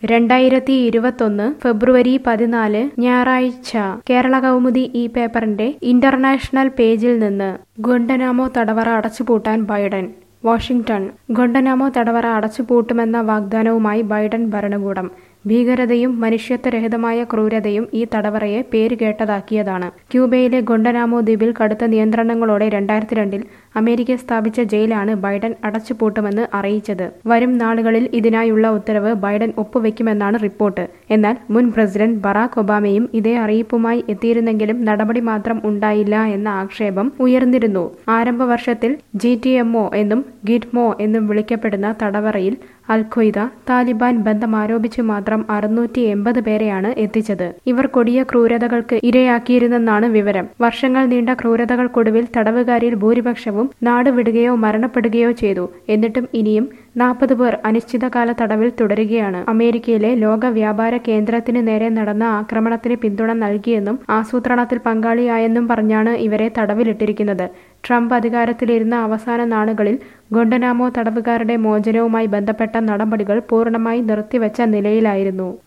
രണ്ടായിരത്തി ഇരുപത്തൊന്ന് ഫെബ്രുവരി പതിനാല് ഞായറാഴ്ച കേരള കൗമുദി ഈ പേപ്പറിന്റെ ഇന്റർനാഷണൽ പേജിൽ നിന്ന് ഗുണ്ടനാമോ തടവറ അടച്ചുപൂട്ടാൻ ബൈഡൻ വാഷിംഗ്ടൺ ഗുണ്ടനാമോ തടവറ അടച്ചുപൂട്ടുമെന്ന വാഗ്ദാനവുമായി ബൈഡൻ ഭരണകൂടം ഭീകരതയും മനുഷ്യത്വരഹിതമായ ക്രൂരതയും ഈ തടവറയെ പേരുകേട്ടതാക്കിയതാണ് ക്യൂബയിലെ ഗൊണ്ടനാമോ ദ്വീപിൽ കടുത്ത നിയന്ത്രണങ്ങളോടെ രണ്ടായിരത്തി രണ്ടിൽ അമേരിക്ക സ്ഥാപിച്ച ജയിലാണ് ബൈഡൻ അടച്ചുപൂട്ടുമെന്ന് അറിയിച്ചത് വരും നാളുകളിൽ ഇതിനായുള്ള ഉത്തരവ് ബൈഡൻ ഒപ്പുവെക്കുമെന്നാണ് റിപ്പോർട്ട് എന്നാൽ മുൻ പ്രസിഡന്റ് ബറാക് ഒബാമയും ഇതേ അറിയിപ്പുമായി എത്തിയിരുന്നെങ്കിലും നടപടി മാത്രം ഉണ്ടായില്ല എന്ന ആക്ഷേപം ഉയർന്നിരുന്നു ആരംഭ വർഷത്തിൽ ജി ടി എംഒ എന്നും ഗിറ്റ്മോ എന്നും വിളിക്കപ്പെടുന്ന തടവറയിൽ അൽഖ്വയ്ദ താലിബാൻ ബന്ധം ആരോപിച്ച് മാത്രം അറുന്നൂറ്റി എൺപത് പേരെയാണ് എത്തിച്ചത് ഇവർ കൊടിയ ക്രൂരതകൾക്ക് ഇരയാക്കിയിരുന്നെന്നാണ് വിവരം വർഷങ്ങൾ നീണ്ട ക്രൂരതകൾക്കൊടുവിൽ തടവുകാരിൽ ഭൂരിപക്ഷവും നാടുവിടുകയോ മരണപ്പെടുകയോ ചെയ്തു എന്നിട്ടും ഇനിയും നാൽപ്പത് പേർ അനിശ്ചിതകാല തടവിൽ തുടരുകയാണ് അമേരിക്കയിലെ ലോക വ്യാപാര കേന്ദ്രത്തിന് നേരെ നടന്ന ആക്രമണത്തിന് പിന്തുണ നൽകിയെന്നും ആസൂത്രണത്തിൽ പങ്കാളിയായെന്നും പറഞ്ഞാണ് ഇവരെ തടവിലിട്ടിരിക്കുന്നത് ട്രംപ് അധികാരത്തിലിരുന്ന അവസാന നാളുകളിൽ ഗൊണ്ടനാമോ തടവുകാരുടെ മോചനവുമായി ബന്ധപ്പെട്ട നടപടികൾ പൂർണ്ണമായി നിർത്തിവെച്ച നിലയിലായിരുന്നു